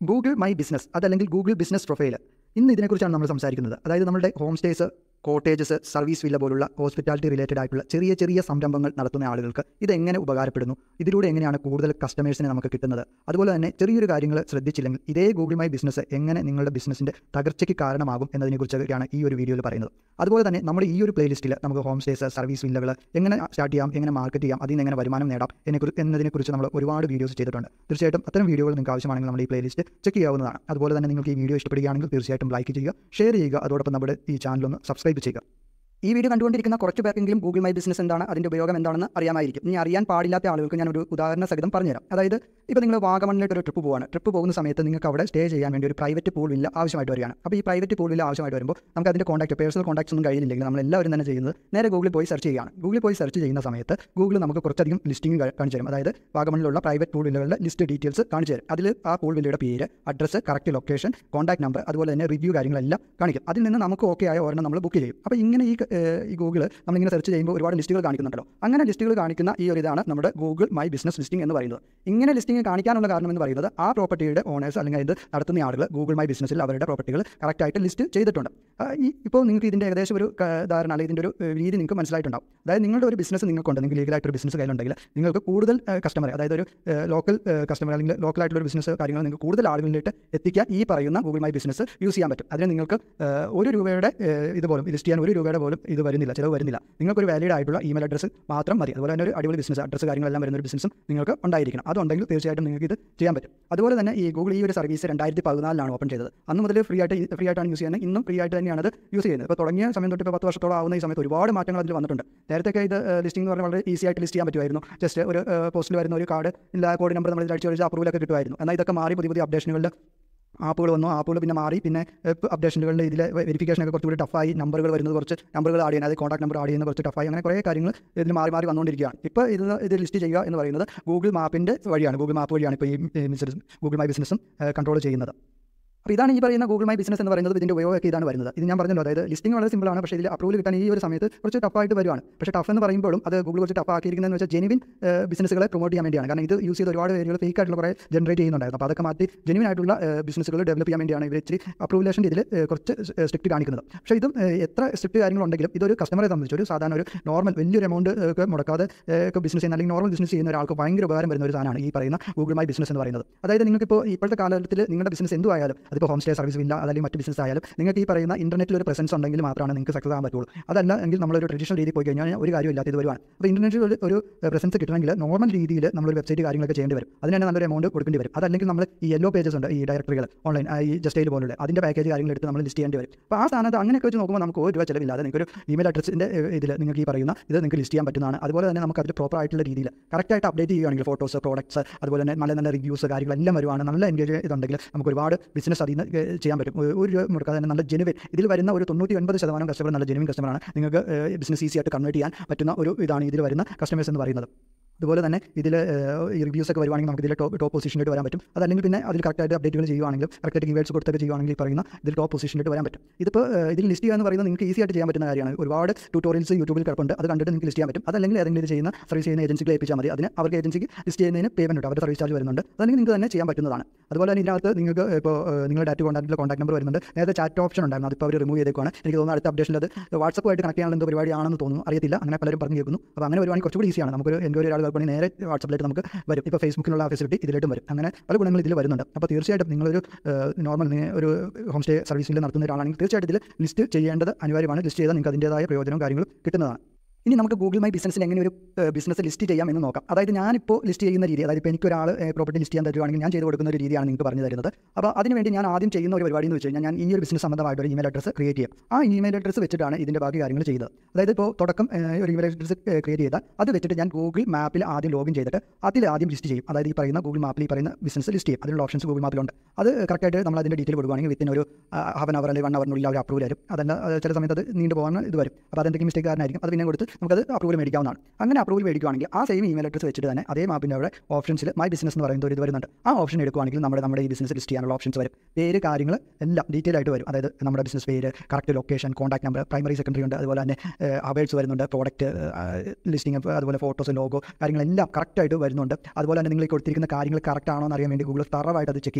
Google my business അതല്ലെങ്കിൽ Google business profile ഇന്ന് ഇതിനെക്കുറിച്ചാണ് നമ്മൾ സംസാരിക്കുന്നത് അതായത് നമ്മുടെ home stays cottages service villa പോലുള്ള ഹോസ്പിറ്റാലിറ്റി റിലേറ്റഡ് ആയിട്ടുള്ള ചെറിയ ചെറിയ സംരംഭങ്ങൾ നടത്തുന്ന ആളുകൾക്ക് ഇതെങ്ങനെ ഉപകാരപ്പെടുന്നു ഇതിലൂടെ എങ്ങനെയാണ് കൂടുതൽ കസ്റ്റമേഴ്സിനെ നമുക്ക് കിട്ടുന്നത് അതുപോലെ തന്നെ ചെറിയൊരു കാര്യങ്ങൾ ശ്രദ്ധിച്ചില്ലെങ്കിൽ ഇതേ ഗൂഗിൾ മൈ ബിസിനസ് എങ്ങനെ നിങ്ങളുടെ ബിസിനസ്സിൻ്റെ തകർച്ചയ്ക്ക് കാരണമാകും എന്നതിനെക്കുറിച്ചൊക്കെയാണ് ഈ ഒരു വീഡിയോയിൽ പറയുന്നത് അതുപോലെ തന്നെ നമ്മുടെ ഈ ഒരു പ്ലേലിസ്റ്റിൽ നമുക്ക് ഹോം സ്റ്റേസ് സർവീസ് വില്ലകൾ എങ്ങനെ സ്റ്റാർട്ട് ചെയ്യാം എങ്ങനെ മാർക്കറ്റ് ചെയ്യാം അതിൽ നിന്ന് എങ്ങനെ വരുമാനം നേടാം എന്നെക്കുറിച്ച് എന്നതിനെക്കുറിച്ച് നമ്മൾ ഒരുപാട് വീഡിയോസ് ചെയ്തിട്ടുണ്ട് തീർച്ചയായിട്ടും അത്തരം വീഡിയോകൾ നിങ്ങൾക്ക് ആവശ്യമാണെങ്കിൽ നമ്മുടെ ഈ പ്ലേലിസ്റ്റ് ചെക്ക് ചെയ്യാവുന്നതാണ് അതുപോലെ തന്നെ നിങ്ങൾക്ക് ഈ വീഡിയോ ഇഷ്ടപ്പെടുകയാണെങ്കിൽ തീർച്ചയായിട്ടും ലൈക്ക് ചെയ്യുക ഷെയർ ചെയ്യുക അതോടൊപ്പം നമ്മുടെ ഈ ചാനൽ ഒന്ന് സബ്സ്ക്രൈബ് ചെയ്യുക ഈ വീഡിയോ കണ്ടുകൊണ്ടിരിക്കുന്ന കുറച്ച് പേർക്കെങ്കിലും ഗൂഗിൾ മൈ ബിസിനസ് എന്താണ് അതിൻ്റെ ഉപയോഗം എന്താണെന്ന് അറിയാമായിരിക്കും ഇനി അറിയാൻ പാടില്ലാത്ത ആളുകൾക്ക് ഞാൻ ഒരു ഉദാഹരണ സഹിതം പറഞ്ഞുതരാം അതായത് ഇപ്പോൾ നിങ്ങൾ വാഗമണ്ണിലോട്ട് ഒരു ട്രിപ്പ് പോവാണ് ട്രിപ്പ് പോകുന്ന സമയത്ത് നിങ്ങൾക്ക് അവിടെ സ്റ്റേ ചെയ്യാൻ വേണ്ടി ഒരു പ്രൈവറ്റ് പൂൾ വില്ല ആവശ്യമായിട്ട് വരികയാണ് അപ്പോൾ ഈ പ്രൈവറ്റ് പൂൾ വില്ല ആവശ്യമായിട്ട് വരുമ്പോൾ നമുക്ക് അതിൻ്റെ കോൺടാക്ട് പേഴ്സണൽ കോൺടാക്ട്സ് ഒന്നും കഴിയില്ലെങ്കിൽ നമ്മൾ എല്ലാവരും തന്നെ ചെയ്യുന്നത് നേരെ ഗൂഗിളിൽ പോയി സെർച്ച് ചെയ്യുകയാണ് ഗൂഗിളിൽ പോയി സെർച്ച് ചെയ്യുന്ന സമയത്ത് ഗൂഗിൾ നമുക്ക് കുറച്ചധികം ലിസ്റ്റിംഗ് കാണിച്ചു തരും അതായത് വാഗമണ്ണിലുള്ള പ്രൈവറ്റ് പൂൾ വില്ലകളുടെ ലിസ്റ്റ് ഡീറ്റെയിൽസ് കാണിച്ചു തരും അതിൽ ആ പൂൾ വില്ലയുടെ പേര് address correct location contact number അതുപോലെ തന്നെ റിവ്യൂ കാര്യങ്ങളെല്ലാം കാണിക്കും അതിൽ നിന്ന് നമുക്ക് ഓക്കെ ആയ ഒരെണ്ണം നമ്മൾ ബുക്ക് ചെയ്യും അപ്പോൾ ഇങ്ങനെ ഈ ഏഹ്, ഈ ഗൂഗിൾ നമ്മളിങ്ങനെ സെർച്ച് ചെയ്യുമ്പോൾ ഒരുപാട് ലിസ്റ്റുകൾ കാണിക്കുന്നുണ്ടല്ലോ അങ്ങനെ ലിസ്റ്റുകൾ കാണിക്കുന്ന ഈ ഒരു ഇതാണ് നമ്മുടെ ഗൂഗിൾ മൈ ബിസിനസ് ലിസ്റ്റിംഗ് എന്ന് പറയുന്നത് ഇങ്ങനെ ലിസ്റ്റിംഗ് കാണിക്കാനുള്ള കാരണം എന്ന് പറയുന്നത് ആ പ്രോപ്പർട്ടിയുടെ ഓണേഴ്സ് അല്ലെങ്കിൽ ഇത് നടത്തുന്ന ആളുകൾ ഗൂഗിൾ മൈ ബിസിനസ്സിൽ അവരുടെ പ്രോപ്പർട്ടികൾ കറക്റ്റായിട്ട് ലിസ്റ്റ് ചെയ്തിട്ടുണ്ട് ആ, ഈ ഇപ്പോൾ നിങ്ങൾക്ക് ഇതിൻ്റെ ഏകദേശം ഒരു ക- ധാരണ അല്ലെങ്കിൽ ഇതിൻ്റെ ഒരു ഏഹ്, രീതി നിങ്ങൾക്ക് മനസ്സിലായിട്ടുണ്ടാവും അതായത് നിങ്ങളുടെ ഒരു ബിസിനസ് നിങ്ങൾക്കുണ്ട് നിങ്ങൾക്ക് ലീഗലായിട്ട് ഒരു ബിസിനസ് കയ്യിലുണ്ടെങ്കിൽ നിങ്ങൾക്ക് കൂടുതൽ കസ്റ്റമർ അതായത് ഒരു ലോക്കൽ കസ്റ്റമർ അല്ലെങ്കിൽ ലോക്കലായിട്ടുള്ള ഒരു ബിസിനസ് കാര്യങ്ങൾ നിങ്ങൾക്ക് കൂടുതൽ ആളുകളിലേക്ക് എത്തിക്കാൻ ഈ പറയുന്ന ഗൂഗിൾ മൈ ബിസിനസ് യൂസ് ചെയ്യാൻ പറ്റും അതിന് നിങ്ങൾക്ക് ഏഹ്, ഒരു രൂപയുടെ ഏഹ്, ഇത് പോലും ലിസ്റ്റ് ചെയ്യാൻ ഒരു രൂപയുടെ പോലും ഇത് വരുന്നില്ല ചിലവ് വരുന്നില്ല നിങ്ങൾക്കൊരു വാലിഡ് ആയിട്ടുള്ള ഇമെയിൽ അഡ്രസ്സ് മാത്രം മതി അതുപോലെ തന്നെ ഒരു അടിപൊളി ബിസിനസ് അഡ്രസ്സ് കാര്യങ്ങളെല്ലാം വരുന്ന ഒരു ബിസിനസ്സും നിങ്ങൾക്ക് ഉണ്ടായിരിക്കണം അതുണ്ടെങ്കിൽ തീർച്ചയായിട്ടും നിങ്ങൾക്ക് ഇത് ചെയ്യാൻ പറ്റും അതുപോലെ തന്നെ ഈ ഗൂഗിൾ ഈ ഒരു സർവീസ് രണ്ടായിരത്തി പതിനാലിലാണ് ഓപ്പൺ ചെയ്തത് അന്ന് മുതൽ ഫ്രീ ആയിട്ട് ഫ്രീ ആയിട്ടാണ് യൂസ് ചെയ്യുന്നത് ഇന്നും ഫ്രീ ആയിട്ട് തന്നെയാണ് അത് യൂസ് ചെയ്യുന്നത് ഇപ്പോൾ തുടങ്ങിയ സമയം തൊട്ട് ഇപ്പോൾ പത്ത് വർഷത്തോളം ആവുന്ന ഈ സമയത്ത് ഒരുപാട് മാറ്റങ്ങൾ അതിൽ വന്നിട്ടുണ്ട് നേരത്തെ ഇത് ലിസ്റ്റിംഗ് എന്ന് പറഞ്ഞാൽ വളരെ ഈസി ആയിട്ട് ലിസ്റ്റ് ചെയ്യാൻ പറ്റുമായിരുന്നു ജസ്റ്റ് ഒരു പോസ്റ്റിൽ വരുന്ന ഒരു കാർഡ് ഇല്ല കോഡ് നമ്പർ നമ്മൾ അടിച്ച് കഴിച്ച് അപ്രൂവലൊക്കെ കിട്ടുമായിരുന്നു എന്നാൽ ഇതൊക്കെ മാറി പുതിയ പുതിയ അപ്ഡേഷനുകളിൽ ആപ്പുകൾ വന്നു ആപ്പുകൾ പിന്നെ മാറി പിന്നെ അപ്ഡേഷനുകളിൽ ഇതിൽ വെരിഫിക്കേഷൻ ഒക്കെ കുറച്ചുകൂടി ടഫായി നമ്പറുകൾ വരുന്നത് കുറച്ച് നമ്പറുകൾ ആഡ് ചെയ്യുന്നത് കോൺടാക്ട് നമ്പർ ആഡ് ചെയ്യുന്നത് കുറച്ച് ടഫായി അങ്ങനെ കുറേ കാര്യങ്ങൾ ഇതിൽ മാറി മാറി വന്നുകൊണ്ടിരിക്കുകയാണ് ഇപ്പോൾ ഇത് ഇത് ലിസ്റ്റ് ചെയ്യുക എന്ന് പറയുന്നത് ഗൂഗിൾ മാപ്പിൻ്റെ വഴിയാണ് ഗൂഗിൾ മാപ്പ് വഴിയാണ് ഇപ്പോൾ ഈ ബിസിനസ് ഗൂഗിൾ മൈ ബിസിനസ്സും കൺട്രോൾ ചെയ്യുന്നത് അപ്പോൾ ഇതാണ് ഈ പറയുന്ന ഗൂഗിൾ മൈ ബിസിനസ് എന്ന് പറയുന്നത് ഇതിൻ്റെ ഉപയോഗമൊക്കെ ഇതാണ് വരുന്നത് ഇത് ഞാൻ പറഞ്ഞല്ലോ അതായത് ലിസ്റ്റിംഗ് വളരെ സിമ്പിളാണ് പക്ഷേ ഇതിൽ അപ്രൂവൽ കിട്ടാൻ ഈ ഒരു സമയത്ത് കുറച്ച് ടഫായിട്ട് വരുവാണ് പക്ഷേ ടഫ് എന്ന് പറയുമ്പോഴും അത് ഗൂഗിൾ കുറച്ച് ടഫ് ആക്കിയിരിക്കുന്നതെന്ന് വെച്ചാൽ ജെനുവിൻ ബിസിനസ്സുകളെ പ്രൊമോട്ട് ചെയ്യാൻ വേണ്ടിയാണ് കാരണം ഇത് യൂസ് ചെയ്ത് ഒരുപാട് പേരുകൾ ഫേക്ക് ആയിട്ടുള്ള കുറേ ജനറേറ്റ് ചെയ്യുന്നുണ്ടായിരുന്നു അപ്പോൾ അതൊക്കെ മാറ്റി ജെനുവിൻ ആയിട്ടുള്ള ബിസിനസ്സുകൾ ഡെവലപ്പ് ചെയ്യാൻ വേണ്ടിയാണ് ഇവർ ഇച്ചിരി അപ്രൂവലേഷൻ ഇതിൽ കുറച്ച് സ്ട്രിക്റ്റ് കാണിക്കുന്നത് പക്ഷേ ഇതും ഏഹ്, എത്ര സ്ട്രിക്റ്റ് കാര്യങ്ങളുണ്ടെങ്കിലും ഇതൊരു കസ്റ്റമറെ സംബന്ധിച്ച് ഒരു സാധാരണ ഒരു നോർമൽ വലിയൊരു എമൗണ്ട് ഒക്കെ മുടക്കാതെ ഏഹ്, ഒക്കെ ബിസിനസ് ചെയ്യുന്ന അല്ലെങ്കിൽ നോർമൽ ബിസിനസ് ചെയ്യുന്ന ഒരാൾക്ക് ഭയങ്കര ഉപകാരം വരുന്ന ഒരു സാധനമാണ് ഈ പറയുന്ന ഗൂഗിൾ മൈ ബിസിനസ് എന്ന് പറയുന്നത് അതായത് നിങ്ങൾക്കിപ്പോൾ ഇപ്പോഴത്തെ കാലഘട്ടത്തിൽ നിങ്ങളുടെ ബിസിനസ് എന്തുമായാലും അതിപ്പോൾ ഹോം സ്റ്റേ സർവീസ് ഇല്ല അല്ലെങ്കിൽ മറ്റ് ബിസിനസ് ആയാലും നിങ്ങൾക്ക് ഈ പറയുന്ന ഇന്റർനെറ്റിൽ ഒരു പ്രസൻസ് ഉണ്ടെങ്കിൽ മാത്രമാണ് നിങ്ങൾക്ക് സക്സസ് ആകാൻ പറ്റുള്ളൂ അതല്ല എങ്കിൽ നമ്മളൊരു ട്രഡീഷണൽ രീതി പോയി കഴിഞ്ഞാൽ ഒരു കാര്യമില്ലാത്ത ഇത് വരുവാണ് അപ്പോൾ ഇന്റർനെറ്റിൽ ഒരു- ഒരു പ്രസൻസ് കിട്ടണമെങ്കിൽ നോർമൽ രീതിയിൽ നമ്മളൊരു വെബ്സൈറ്റ് കാര്യങ്ങളൊക്കെ ചെയ്യേണ്ടി വരും അതിന് തന്നെ നല്ലൊരു എമൗണ്ട് കൊടുക്കേണ്ടി വരും അതല്ലെങ്കിൽ നമ്മൾ ഈ യെല്ലോ പേജസ് ഉണ്ട് ഈ ഡയറക്ടറികൾ ഓൺലൈൻ ഈ ജസ്റ്റൈൽ പോലുള്ള അതിൻ്റെ പാക്കേജ് കാര്യങ്ങൾ എടുത്ത് നമ്മൾ ലിസ്റ്റ് ചെയ്യേണ്ടി വരും അപ്പോൾ ആ സ്ഥാനത്ത് അങ്ങനെയൊക്കെ വെച്ച് നോക്കുമ്പോൾ നമുക്ക് ഒരു രൂപ ചിലവില്ലാതെ നിങ്ങൾക്ക് ഒരു ഇമെയിൽ അഡ്രസ്സിൻ്റെ ഇതിൽ നിങ്ങൾക്ക് ഈ പറയുന്ന ഇത് നിങ്ങൾക്ക് ലിസ്റ്റ് ചെയ്യാൻ പറ്റുന്നതാണ് അതുപോലെ തന്നെ നമുക്ക് അതിൽ പ്രോപ്പർ ആയിട്ടുള്ള രീതിയിൽ കറക്റ്റായിട്ട് അപ്ഡേറ്റ് ചെയ്യുകയാണെങ്കിൽ ഫോട്ടോസ് പ്രോഡക്ട്സ് അതുപോലെ തന്നെ നല്ല നല്ല റിവ്യൂസ് കാര്യങ്ങളെല്ലാം വരുവാണ് നല്ല എൻഗേജ് ഇതുണ്ടെങ്കിൽ നമുക്ക് ഒരുപാട് ബിസിനസ് അതിൽ നിന്ന് ഏഹ്, ചെയ്യാൻ പറ്റും ഒരു- ഒരു രൂപ മുടക്കാതെ തന്നെ നല്ല ജെനുവിൻ ഇതിൽ വരുന്ന ഒരു തൊണ്ണൂറ്റി ഒൻപത് ശതമാനം കസ്റ്റമർ നല്ല ജെനുവിൻ കസ്റ്റമറാണ് നിങ്ങൾക്ക് ബിസിനസ് ഈസി ആയിട്ട് കൺവേർട്ട് ചെയ്യാൻ പറ്റുന്ന ഒരു ഇതാണ് ഇതിൽ വരുന്ന കസ്റ്റമേഴ്സ് എന്ന് പറയുന്നത് അതുപോലെ തന്നെ ഇതിൽ ഈ റിവ്യൂസ് ഒക്കെ വരുവാണെങ്കിൽ നമുക്ക് ഇതിൽ ടോപ്പ് ടോപ്പ് പൊസിഷനിലേക്ക് വരാൻ പറ്റും അതല്ലെങ്കിൽ പിന്നെ അതിൽ കറക്റ്റായിട്ട് അപ്ഡേറ്റുകൾ ചെയ്യുവാണെങ്കിലും കറക്റ്റായിട്ട് കീവേഡ്സ് കൊടുത്തൊക്കെ ചെയ്യുവാണെങ്കിൽ ഈ പറയുന്ന ഇതിൽ ടോപ്പ് പൊസിഷനിലേക്ക് വരാൻ പറ്റും ഇതിപ്പോൾ ഏഹ്, ഇതിൽ ലിസ്റ്റ് ചെയ്യുക എന്ന് പറയുന്നത് നിങ്ങൾക്ക് ഈസി ആയിട്ട് ചെയ്യാൻ പറ്റുന്ന കാര്യമാണ് ഒരുപാട് ട്യൂട്ടോറിയൽസ് യൂട്യൂബിൽ കിടപ്പുണ്ട് അത് കണ്ടിട്ട് നിങ്ങൾക്ക് ലിസ്റ്റ് ചെയ്യാൻ പറ്റും അതല്ലെങ്കിൽ ഏതെങ്കിലും ഇത് ചെയ്യുന്ന സർവീസ് ചെയ്യുന്ന ഏജൻസികളെ ഏൽപ്പിച്ചാൽ മതി അതിന് അവർക്ക് ഏജൻസിക്ക് ലിസ്റ്റ് ചെയ്യുന്നതിന് പേയ്മെൻറ്റ് ഉണ്ട് അവരുടെ സർവീസ് ചാർജ് വരുന്നുണ്ട് അതല്ലെങ്കിൽ നിങ്ങൾക്ക് തന്നെ ചെയ്യാൻ പറ്റുന്നതാണ് അതുപോലെ തന്നെ ഇതിനകത്ത് നിങ്ങൾക്ക് ഇപ്പോൾ ഏഹ്, നിങ്ങളുടെ ഡാറ്റ കോൺടാക്റ്റിൽ കോൺടാക്ട് നമ്പർ വരുന്നുണ്ട് നേരത്തെ ചാറ്റ് ഓപ്ഷൻ ഉണ്ടായിരുന്നു അതിപ്പോൾ അവർ റിമൂവ് ചെയ്തേക്കുവാണ് എനിക്ക് തോന്നുന്നു അടുത്ത അപ്ഡേഷനിൽ അത് വാട്സപ്പുമായിട്ട് കണക്ട് ചെയ്യാനുള്ള എന്തോ പരിപാടിയാണെന്ന് തോന്നുന്നു അറിയത്തില്ല അങ്ങനെ പലരും പറഞ്ഞു കേൾക്കുന്നു അപ്പോൾ അങ്ങനെ വരുവാണെങ്കിൽ കുറച്ചുകൂടി ഈസിയാണ് നമുക്കൊരു എൻക്വയറി ഒരാൾ കേൾക്കുകയാണെങ്കിൽ നേരെ വാട്സപ്പിലായിട്ട് നമുക്ക് വരും ഇപ്പോൾ ഫേസ്ബുക്കിലുള്ള ഫെസിലിറ്റി ഇതിലായിട്ടും വരും അങ്ങനെ പല ഗുണങ്ങൾ ഇതിൽ വരുന്നുണ്ട് അപ്പോൾ തീർച്ചയായിട്ടും നിങ്ങളൊരു നോർമൽ ഒരു ഹോം സ്റ്റേ സർവീസിൽ നടത്തുന്ന ഒരാളാണെങ്കിൽ തീർച്ചയായിട്ടും ഇതിൽ ലിസ്റ്റ് ചെയ്യേണ്ടത് അനിവാര്യമാണ് ലിസ്റ്റ് ചെയ്താൽ നിങ്ങൾക്ക് അതിൻ്റേതായ പ്രയോജനവും കാര്യങ്ങളും കിട്ടുന്നതാണ് ഇനി നമുക്ക് ഗൂഗിൾ മൈ ബിസിനസ്സിൽ എങ്ങനെ ഒരു ബിസിനസ് ലിസ്റ്റ് ചെയ്യാം എന്ന് നോക്കാം അതായത് ഞാനിപ്പോൾ ലിസ്റ്റ് ചെയ്യുന്ന രീതി അതായത് ഇപ്പോൾ എനിക്ക് ഒരാൾ പ്രോപ്പർട്ടി ലിസ്റ്റ് ചെയ്യാൻ തരുവാണെങ്കിൽ ഞാൻ ചെയ്ത് കൊടുക്കുന്ന ഒരു രീതിയാണ് നിങ്ങൾക്ക് പറഞ്ഞു തരുന്നത് അപ്പോൾ അതിനുവേണ്ടി ഞാൻ ആദ്യം ചെയ്യുന്ന ഒരു പരിപാടി എന്ന് വെച്ച് കഴിഞ്ഞാൽ ഞാൻ ഈ ഒരു ബിസിനസ് സംബന്ധമായിട്ട് ഒരു ഇമെയിൽ അഡ്രസ്സ് ക്രിയേറ്റ് ചെയ്യും ആ ഇമെയിൽ അഡ്രസ്സ് വെച്ചിട്ടാണ് ഇതിൻ്റെ ബാക്കി കാര്യങ്ങൾ ചെയ്തത് അതായത് ഇപ്പോൾ തുടക്കം ഏഹ്, ഒരു ഇമെയിൽ അഡ്രസ്സ് ക്രിയേറ്റ് ചെയ്താൽ അത് വെച്ചിട്ട് ഞാൻ ഗൂഗിൾ മാപ്പിൽ ആദ്യം ലോഗിൻ ചെയ്തിട്ട് അതിൽ ആദ്യം ലിസ്റ്റ് ചെയ്യും അതായത് ഈ പറയുന്ന ഗൂഗിൾ മാപ്പിൽ ഈ പറയുന്ന ബിസിനസ് ലിസ്റ്റ് ചെയ്യും അതിനുള്ള ഓപ്ഷൻസ് ഗൂഗിൾ മാപ്പിലുണ്ട് അത് കറക്റ്റായിട്ട് നമ്മൾ അതിൻ്റെ ഡീറ്റെയിൽ കൊടുക്കുകയാണെങ്കിൽ വിത്തിൻ ഒരു ഹാഫ് ആൻ അവർ അല്ലെങ്കിൽ വൺ അവറിനുള്ളിൽ അവർ അപ്രൂവൽ വരും അതല്ല അത് ചില സമയത്ത് അത് നീണ്ടു പോകാൻ ഇത് വരും അപ്പോൾ അതെന്തെങ്കിലും മിസ്റ്റേക്ക് കാരണമായിരിക്കും അത് പിന്നെ കൊടുത്ത് നമുക്കത് അപ്രൂവൽ മേടിക്കാവുന്നതാണ് അങ്ങനെ അപ്രൂവൽ മേടിക്കുകയാണെങ്കിൽ ആ സെയിം ഇമെയിൽ അഡ്രസ് വെച്ചിട്ട് തന്നെ അതേ മാപ്പിൻ്റെ അവിടെ ഓപ്ഷൻസിൽ മൈ ബിസിനസ് എന്ന് പറയുന്ന ഒരു ഇത് വരുന്നുണ്ട് ആ ഓപ്ഷൻ എടുക്കുകയാണെങ്കിൽ നമ്മുടെ നമ്മുടെ ഈ ബിസിനസ് ലിസ്റ്റ് ചെയ്യാനുള്ള ഓപ്ഷൻസ് വരും പേര് കാര്യങ്ങൾ എല്ലാം ഡീറ്റെയിൽ ആയിട്ട് വരും അതായത് നമ്മുടെ ബിസിനസ് പേര് correct location contact number primary secondary ഉണ്ട് അതുപോലെ തന്നെ അവേഴ്സ് വരുന്നുണ്ട് പ്രോഡക്റ്റ് ലിസ്റ്റിംഗ് അതുപോലെ ഫോട്ടോസ് ലോഗോ കാര്യങ്ങളെല്ലാം കറക്റ്റായിട്ട് വരുന്നുണ്ട് അതുപോലെ തന്നെ നിങ്ങൾ ഈ കൊടുത്തിരിക്കുന്ന കാര്യങ്ങൾ കറക്റ്റ് ആണോ എന്ന് അറിയാൻ വേണ്ടി ഗൂഗിൾ തറവായിട്ട് അത് ചെക്ക് ചെയ്യും അത്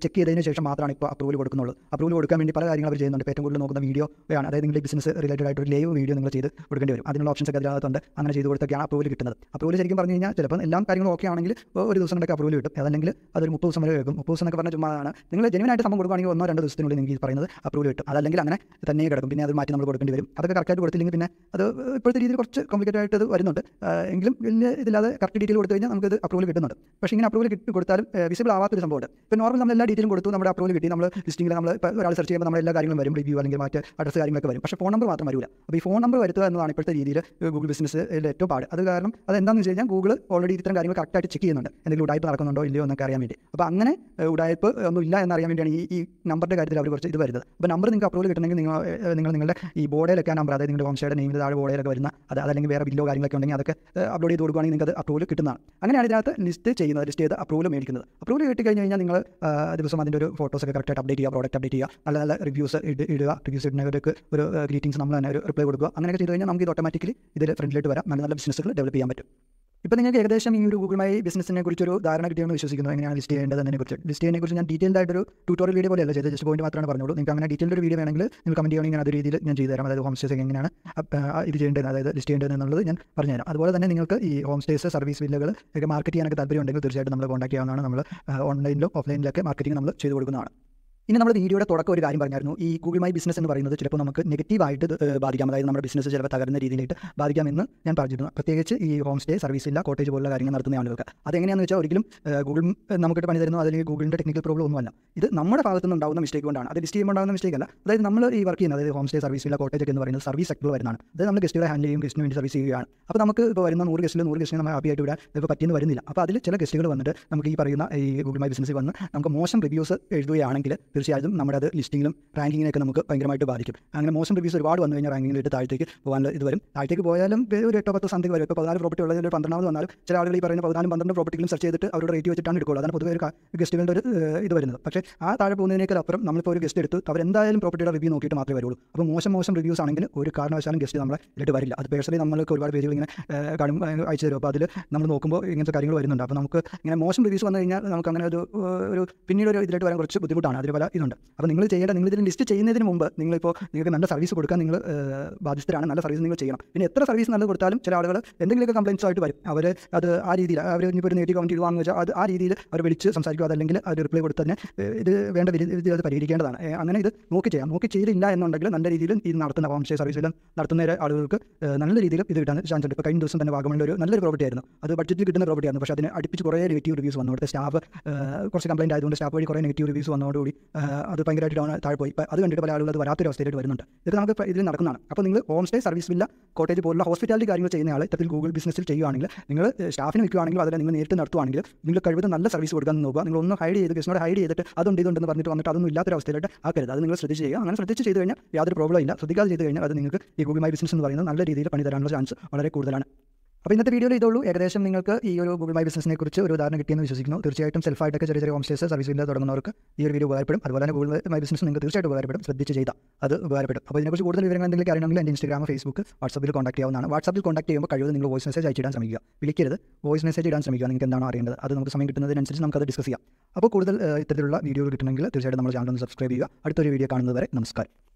ചെക്ക് ചെയ്തതിന് ശേഷം മാത്രമാണ് ഇപ്പോൾ അപ്രൂവൽ കൊടുക്കുന്നുള്ളൂ അപ്രൂവൽ കൊടുക്കാൻ വേണ്ടി പല കാര്യങ്ങൾ അവർ ചെയ്യുന്നുണ്ട് ഇപ്പോൾ ഏറ്റവും കൂടുതൽ നോക്കുന്ന വീഡിയോ ആണ് അതായത് നിങ്ങളുടെ ബിസിനസ് റിലേറ്റഡ് ആയിട്ട് ഒരു ലൈവ് വീഡിയോ നിങ്ങൾ ചെയ്ത് കൊടുക്കേണ്ടി വരും അതിനുള്ള ഓപ്ഷൻസ് ഒക്കെ അതിനകത്തുണ്ട് അങ്ങനെ ചെയ്ത് കൊടുത്തൊക്കെയാണ് അപ്രൂവൽ കിട്ടുന്നത് അപ്രൂവൽ ശരിക്കും പറഞ്ഞു കഴിഞ്ഞാൽ ചിലപ്പോൾ എല്ലാ കാര്യങ്ങളും ഓക്കെ ആണെങ്കിൽ ഒരു ദിവസം കൊണ്ടൊക്കെ അപ്രൂവൽ കിട്ടും അതല്ലെങ്കിൽ അതൊരു മുപ്പത് ദിവസം വരെ വെക്കും മുപ്പത് ദിവസം എന്നൊക്കെ പറഞ്ഞാൽ ചുമ്മാതാണ് നിങ്ങൾ ജെനുവനായിട്ട് സംഭവം കൊടുക്കുകയാണെങ്കിൽ ഒന്നോ രണ്ടോ ദിവസത്തിനുള്ളിൽ നിങ്ങൾക്ക് ഈ പറയുന്നത് അപ്രൂവൽ കിട്ടും അതല്ലെങ്കിൽ അങ്ങനെ തന്നെ കിടക്കും പിന്നെ അത് മാറ്റി നമ്മൾ കൊടുക്കേണ്ടി വരും അതൊക്കെ കറക്റ്റായിട്ട് കൊടുത്തില്ലെങ്കിൽ പിന്നെ അത് ഇപ്പോഴത്തെ രീതിയിൽ കുറച്ച് കോംപ്ലിക്കേറ്റഡ് ആയിട്ട് അത് വരുന്നുണ്ട് ആ, എങ്കിലും വലിയ ഇതില്ലാതെ കറക്റ്റ് ഡീറ്റെയിൽ കൊടുത്തു കഴിഞ്ഞാൽ നമുക്ക് ഇത് അപ്രൂവൽ കിട്ടുന്നുണ്ട് പക്ഷേ ഇങ്ങനെ അപ്രൂവൽ കിട്ടി കൊടുത്താലും വിസിബിൾ ആവാത്തൊരു സംഭവമുണ്ട് ഇപ്പോൾ നോർമൽ നമ്മൾ എല്ലാ ഡീറ്റെയിലും കൊടുത്തു നമ്മുടെ അപ്രൂവൽ കിട്ടി നമ്മൾ ലിസ്റ്റിംഗിൽ നമ്മൾ ഇപ്പോൾ ഒരാൾ സെർച്ച് ചെയ്യുമ്പോൾ നമ്മൾ എല്ലാ കാര്യങ്ങളും വരും റിവ്യൂ അല്ലെങ്കിൽ മറ്റ് അഡ്രസ് കാര്യങ്ങളൊക്കെ വരും പക്ഷേ ഫോൺ നമ്പർ മാത്രം വരില്ല അപ്പോൾ ഈ ഫോൺ നമ്പർ വരുത്തുക എന്നതാണ് ഇപ്പോഴത്തെ രീതിയിൽ ഗൂഗിൾ ബിസിനസ് ഏറ്റവും പാട് അത് കാരണം അത് എന്താണെന്ന് വെച്ച് കഴിഞ്ഞാൽ ഗൂഗിൾ ഓൾറെഡി ഇത്തരം കാര്യങ്ങൾ കറക്റ്റായിട്ട് ചെക്ക് ചെയ്യുന്നുണ്ട് എന്തെങ്കിലും ഉടായ്പ നടക്കുന്നുണ്ടോ ഇല്ലയോ എന്നൊക്കെ അറിയാൻ വേണ്ടി അപ്പോൾ അങ്ങനെ ഏഹ്, ഉടായ്പ ഒന്നും ഇല്ല എന്നറിയാൻ വേണ്ടിയാണ് ഈ ഈ നമ്പറിൻ്റെ കാര്യത്തിൽ അവർ കുറച്ച് ഇത് വരുന്നത് അപ്പോൾ നമ്പർ നിങ്ങൾക്ക് അപ്രൂവൽ കിട്ടണമെങ്കിൽ നിങ്ങൾ ഏഹ്, നിങ്ങൾ നിങ്ങളുടെ ഈ ബോർഡിലൊക്കെ ആ നമ്പർ അതായത് നിങ്ങളുടെ ഹോം സ്റ്റേയുടെ നെയിമിൽ താഴെ ബോർഡിലൊക്കെ വരുന്ന അത് അതല്ലെങ്കിൽ വേറെ ബില്ലോ കാര്യങ്ങളൊക്കെ ഉണ്ടെങ്കിൽ അതൊക്കെ അപ്ലോഡ് ചെയ്ത് കൊടുക്കുകയാണെങ്കിൽ നിങ്ങൾക്ക് അത് അപ്രൂവൽ കിട്ടുന്നതാണ് അങ്ങനെയാണ് ഇതിനകത്ത് ലിസ്റ്റ് ചെയ്യുന്നത് ലിസ്റ്റ് ചെയ്ത് അപ്രൂവൽ മേടിക്കുന്നത് അപ്രൂവൽ കിട്ടി കഴിഞ്ഞ് കഴിഞ്ഞാൽ നിങ്ങൾ ആ, ദിവസം അതിൻ്റെ ഒരു ഫോട്ടോസൊക്കെ കറക്റ്റായിട്ട് അപ്ഡേറ്റ് ചെയ്യുക പ്രോഡക്റ്റ് അപ്ഡേറ്റ് ചെയ്യുക നല്ല നല്ല റിവ്യൂസ് ഇടുക റിവ്യൂസ് ഇടുന്നവർക്ക് ഒരു ഗ്രീറ്റിംഗ്സ് നമ്മൾ തന്നെ ഒരു റിപ്ലൈ കൊടുക്കുക അങ്ങനെയൊക്കെ ചെയ്ത് കഴിഞ്ഞാൽ നമുക്ക് ഇത് ഓട്ടോമാറ്റിക്കലി ഇതിൽ ഫ്രണ്ടിലോട്ട് വരാം നല്ല നല്ല ബിസിനസ്സുകൾ ഡെവലപ്പ് ചെയ്യാൻ പറ്റും ഇപ്പോൾ നിങ്ങൾക്ക് ഏകദേശം ഈ ഒരു ഗൂഗിൾ മൈ ബിസിനസിനെ കുറിച്ചൊരു ധാരണ കിട്ടിയെന്ന് വിശ്വസിക്കുന്നു എങ്ങനെയാണ് ലിസ്റ്റ് ചെയ്യേണ്ടത് എന്നതിനെ കുറിച്ച് ലിസ്റ്റ് ചെയ്യുന്നതിനെ കുറിച്ച് ഞാൻ ഡീറ്റെയിൽഡ് ആയിട്ടൊരു ട്യൂട്ടോറിയൽ വീഡിയോ പോലെയല്ല ചെയ്തത് ജസ്റ്റ് പോയിന്റ് മാത്രമാണ് പറഞ്ഞോളൂ നിങ്ങൾക്ക് അങ്ങനെ ഡീറ്റെയിൽഡ് ഒരു വീഡിയോ വേണമെങ്കിൽ നിങ്ങൾ കമൻറ്റ് ചെയ്യണമെങ്കിൽ ഞാൻ അത് രീതിയിൽ ഞാൻ ചെയ്തു തരാം അതായത് ഹോം സ്റ്റേസ് എങ്ങനെയാണ് അപ്പ്, ആ, ഇത് ചെയ്യേണ്ടത് അതായത് ലിസ്റ്റ് ചെയ്യേണ്ടത് എന്നുള്ളത് ഞാൻ പറഞ്ഞുതരാം അതുപോലെ തന്നെ നിങ്ങൾക്ക് ഈ ഹോം സ്റ്റേസ് സർവീസ് വില്ലകൾ ഒക്കെ മാർക്കറ്റ് ചെയ്യാനൊക്കെ താല്പര്യം ഉണ്ടെങ്കിൽ തീർച്ചയായിട്ടും നമ്മൾ കോൺടാക്ട് ചെയ്യാവുന്നതാണ് നമ്മൾ ഓൺലൈനിലും ഓഫ്ലൈനിലൊക്കെ മാർക്കറ്റിംഗ് നമ്മൾ ചെയ്ത് കൊടുക്കുന്നതാണ് ഇനി നമ്മൾ വീഡിയോയുടെ തുടക്കം ഒരു കാര്യം പറഞ്ഞായിരുന്നു ഈ ഗൂഗിൾ മൈ ബിസിനസ് എന്ന് പറയുന്നത് ചിലപ്പോൾ നമുക്ക് നെഗറ്റീവായിട്ട് ഇത്, ഏഹ്, ബാധിക്കാം അതായത് നമ്മുടെ ബിസിനസ് ചിലപ്പോൾ തകരുന്ന രീതിയിലായിട്ട് ബാധിക്കാമെന്ന് ഞാൻ പറഞ്ഞിരുന്നു പ്രത്യേകിച്ച് ഈ ഹോം സ്റ്റേ സർവീസ് ഇല്ല കോട്ടേജ് പോലുള്ള കാര്യങ്ങൾ നടത്തുന്ന ആളുകൾക്ക് അതെങ്ങനെയാണെന്ന് വെച്ചാൽ ഒരിക്കലും ഏഹ്, ഗൂഗിൾ ഏഹ്, നമുക്കിട്ട് പണി തരുന്നു അല്ലെങ്കിൽ ഗൂഗിളിൻ്റെ ടെക്നിക്കൽ പ്രോബ്ലം ഒന്നുമല്ല ഇത് നമ്മുടെ ഭാഗത്ത് നിന്ന് ഉണ്ടാകുന്ന മിസ്റ്റേക്ക് കൊണ്ടാണ് അത് ലിസ്റ്റ് ചെയ്യുമ്പോൾ ഉണ്ടാകുന്ന മിസ്റ്റേക്ക് അല്ല അതായത് നമ്മൾ ഈ വർക്ക് ചെയ്യുന്നത് അതായത് ഹോം സ്റ്റേ സർവീസ് ഇല്ല കോട്ടേജ് ഒക്കെ എന്ന് പറയുന്നത് സർവീസ് സെക്ടറിൽ വരുന്നതാണ് അതായത് നമ്മൾ ഗസ്റ്റുകളെ ഹാൻഡിൽ ചെയ്യും ഗസ്റ്റിന് വേണ്ടി സർവീസ് ചെയ്യുകയാണ് അപ്പോൾ നമുക്ക് ഇപ്പോൾ വരുന്ന നൂറ് ഗസ്റ്റിൽ നൂറ് ഗസ്റ്റിന് നമ്മൾ ഹാപ്പി ആയിട്ട് വിടാൻ ഇപ്പോൾ പറ്റിയെന്ന് വരുന്നില്ല അപ്പോൾ അതിൽ ചില ഗസ്റ്റുകൾ വന്നിട്ട് നമുക്ക് ഈ പറയുന്ന ഈ ഗൂഗിൾ മൈ ബിസിനസ്സിൽ വന്ന് നമുക്ക് മോശം റിവ്യൂസ് എഴുതുകയാണെങ്കിൽ തീർച്ചയായിട്ടും നമ്മുടെ അത് ലിസ്റ്റിങ്ങിലും റാങ്കിങ്ങിനൊക്കെ നമുക്ക് ഭയങ്കരമായിട്ട് ബാധിക്കും അങ്ങനെ മോശം റിവ്യൂസ് ഒരുപാട് വന്നു കഴിഞ്ഞാൽ റാങ്കിങ്ങിലിട്ട് താഴത്തേക്ക് പോകാൻ ഇത് വരും താഴത്തേക്ക് പോയാലും വേ- ഒരു എട്ടോ പത്തോ സംതിങ് വരും ഇപ്പോൾ പതിനാല് പ്രോപ്പർട്ടി ഉള്ളതിൽ ഒരു പന്ത്രണ്ടാമത് വന്നാലും ചില ആളുകൾ ഈ പറയുന്ന പതിനാലും പന്ത്രണ്ട് പ്രോപ്പർട്ടികളും സെർച്ച് ചെയ്തിട്ട് അവരുടെ റേറ്റ് വെച്ചിട്ടാണ് എടുക്കുള്ളൂ അതാണ് പൊതുവെ ഒരു ഗസ്റ്റുകളുടെ ഒരു ഏഹ്, ഇത് വരുന്നത് പക്ഷേ ആ താഴെ പോകുന്നതിനേക്കാൾ അപ്പുറം നമ്മളിപ്പോൾ ഒരു ഗസ്റ്റ് എടുത്ത് അവരെന്തായാലും പ്രോപ്പർട്ടിയുടെ റിവ്യൂ നോക്കിയിട്ട് മാത്രമേ വരുള്ളൂ അപ്പോൾ മോശം മോശം റിവ്യൂസ് ആണെങ്കിൽ ഒരു കാരണവശാലും ഗസ്റ്റ് നമ്മളെ ഇതിട്ട് വരില്ല അത് പേഴ്സണലി നമ്മൾക്ക് ഒരുപാട് പേരുകൾ ഇങ്ങനെ ഏഹ്, കാണും ഏഹ്, അയച്ചു തരും അപ്പോൾ അതിൽ നമ്മൾ നോക്കുമ്പോൾ ഇങ്ങനത്തെ കാര്യങ്ങൾ വരുന്നുണ്ട് അപ്പോൾ നമുക്ക് ഇങ്ങനെ മോശം റിവ്യൂസ് വന്നു കഴിഞ്ഞാൽ നമുക്ക് അങ്ങനെ ഒരു ഏഹ്, ഒരു പിന്നീട് ഒരു ഇതിലോട്ട് വരാൻ കുറച്ച് ബുദ്ധിമുട്ടാണ് അതിൽ പല ഇതുണ്ട് അപ്പോൾ നിങ്ങൾ ചെയ്യേണ്ട നിങ്ങൾ ഇതിൽ ലിസ്റ്റ് ചെയ്യുന്നതിന് മുമ്പ് നിങ്ങളിപ്പോൾ നിങ്ങൾക്ക് നല്ല സർവീസ് കൊടുക്കാൻ നിങ്ങൾ ഏഹ്, ബാധ്യസ്ഥരാണ് നല്ല സർവീസ് നിങ്ങൾ ചെയ്യണം പിന്നെ എത്ര സർവീസ് നല്ലത് കൊടുത്താലും ചില ആളുകൾ എന്തെങ്കിലുമൊക്കെ കംപ്ലയിൻസ് ആയിട്ട് വരും അവർ അത് ആ രീതിയിൽ അവർ ഇനിയിപ്പോൾ ഒരു നെഗറ്റീവ് കമൻറ്റ് ഇടുവാന്ന് വെച്ചാൽ അത് ആ രീതിയിൽ അവർ വിളിച്ച് സംസാരിക്കുക അതല്ലെങ്കിൽ അത് റിപ്ലൈ കൊടുത്ത് തന്നെ ഏഹ്, ഇത് വേണ്ട രീതിയിൽ അത് പരിഹരിക്കേണ്ടതാണ് ഏഹ്, അങ്ങനെ ഇത് നോക്കി ചെയ്യാം നോക്കി ചെയ്തില്ല എന്നുണ്ടെങ്കിൽ നല്ല രീതിയിൽ ഇത് നടത്തുന്ന ഹോം സ്റ്റേ സർവീസിലും നടത്തുന്ന ആളുകൾക്ക് ഏഹ്, നല്ല രീതിയിൽ ഇത് കിട്ടാൻ ചാൻസ് ഉണ്ട് ഇപ്പോൾ കഴിഞ്ഞ ദിവസം തന്നെ വാഗമണിൽ ഒരു നല്ലൊരു പ്രോപ്പർട്ടി ആയിരുന്നു അത് ബഡ്ജറ്റിൽ കിട്ടുന്ന പ്രോപ്പർട്ടി ആയിരുന്നു പക്ഷേ അതിന് അടുപ്പിച്ച് കുറേ നെഗറ്റീവ് റിവ്യൂസ് വന്നു അവിടുത്തെ സ്റ്റാഫ് കുറച്ച് കംപ്ലയിൻ്റ് ആയതുകൊണ്ട് സ്റ്റാഫ് വഴി കുറേ നെഗറ്റീവ് റിവ്യൂസ് വന്നതോടുകൂടി ഏഹ്, അത് ഭയങ്കരമായിട്ട് ഡൗൺ താഴെ പോയി ഇപ്പോൾ അത് കണ്ടിട്ട് പല ആളുകൾ അത് വരാത്തൊരു അവസ്ഥയിലേക്ക് വരുന്നുണ്ട് ഇത് നമുക്ക് ഇപ്പോൾ ഇതിൽ നടക്കുന്നതാണ് അപ്പോൾ നിങ്ങൾ home stay service villa cottage പോലുള്ള ഹോസ്പിറ്റാലിറ്റി കാര്യങ്ങൾ ചെയ്യുന്ന ആൾ ഇത്തരത്തിൽ ഗൂഗിൾ ബിസിനസ്സിൽ ചെയ്യുകയാണെങ്കിൽ നിങ്ങൾ സ്റ്റാഫിന് വെക്കുകയാണെങ്കിൽ അതിൽ നിങ്ങൾ നേരിട്ട് നടത്തുവാണെങ്കിൽ നിങ്ങൾ കഴിവതും നല്ല സർവീസ് കൊടുക്കാൻ നോക്കുക നിങ്ങൾ ഒന്ന് ഹൈഡ് ചെയ്ത് ഗസ്റ്റിനോട് ഹൈഡ് ചെയ്തിട്ട് അതുണ്ട് ഇതുണ്ടെന്ന് പറഞ്ഞിട്ട് വന്നിട്ട് അതൊന്നും ഇല്ലാത്തൊരവസ്ഥയിലായിട്ട് ആക്കരുത് അത് നിങ്ങൾ ശ്രദ്ധിച്ച് ചെയ്യുക അങ്ങനെ ശ്രദ്ധിച്ച് ചെയ്ത് കഴിഞ്ഞാൽ യാതൊരു പ്രോബ്ലം ഇല്ല ശ്രദ്ധിക്കാതെ ചെയ്ത് കഴിഞ്ഞാൽ അത് നിങ്ങൾക്ക് ഈ ഗൂഗിൾ മൈ ബിസിനസ് എന്ന് പറയുന്നത് നല്ല രീതിയിൽ പണി തരാനുള്ള ചാൻസ് വളരെ കൂടുതലാണ് അപ്പോൾ ഇന്നത്തെ വീഡിയോയിൽ ഇതുള്ളൂ ഏകദേശം നിങ്ങൾക്ക് ഈ ഒരു ഗൂഗിൾ മൈ ബിസിനസിനെ കുറിച്ച് ഒരു ഉദാഹരണം കിട്ടിയെന്ന് വിശ്വസിക്കുന്നു തീർച്ചയായിട്ടും സെൽഫായിട്ടൊക്കെ ചെറിയ ചെറിയ ഹോം സ്റ്റേസ് സർവീസ് ഇല്ലാതെ തുടങ്ങുന്നവർക്ക് ഈ ഒരു വീഡിയോ ഉപകാരപ്പെടും അതുപോലെ തന്നെ ഗൂഗിൾ മൈ ബിസിനസ് നിങ്ങൾക്ക് തീർച്ചയായിട്ടും ഉപകാരപ്പെടും ശ്രദ്ധിച്ച് ചെയ്താൽ അത് ഉപകാരപ്പെടും അപ്പോൾ ഇതിനെക്കുറിച്ച് കൂടുതൽ വിവരങ്ങൾ എന്തെങ്കിലും അറിയണമെങ്കിൽ എൻ്റെ ഇൻസ്റ്റാഗ്രാം ഫേസ്ബുക്ക് വാട്സപ്പിൽ കോൺടാക്ട് ചെയ്യാവുന്നതാണ് വാട്സപ്പിൽ കോൺടാക്ട് ചെയ്യുമ്പോൾ കഴിവതും നിങ്ങൾ വോയിസ് മെസ്സേജ് അയച്ചിടാൻ ശ്രമിക്കുക വിളിക്കരുത് വോയിസ് മെസ്സേജ് ഇടാൻ ശ്രമിക്കുക നിങ്ങൾക്ക് എന്താണോ അറിയേണ്ടത് അത് നമുക്ക് സമയം കിട്ടുന്നതിനനുസരിച്ച് നമുക്കത് ഡിസ്കസ് ചെയ്യാം അപ്പോൾ കൂടുതൽ ഏഹ്, ഇത്തരത്തിലുള്ള വീഡിയോകൾ കിട്ടണമെങ്കിൽ തീർച്ചയായിട്ടും നമ്മുടെ ചാനൽ ഒന്ന് സബ്സ്ക്രൈബ് ചെയ്യുക അടുത്തൊരു വീഡിയോ കാണുന്നത് വരെ നമസ്കാരം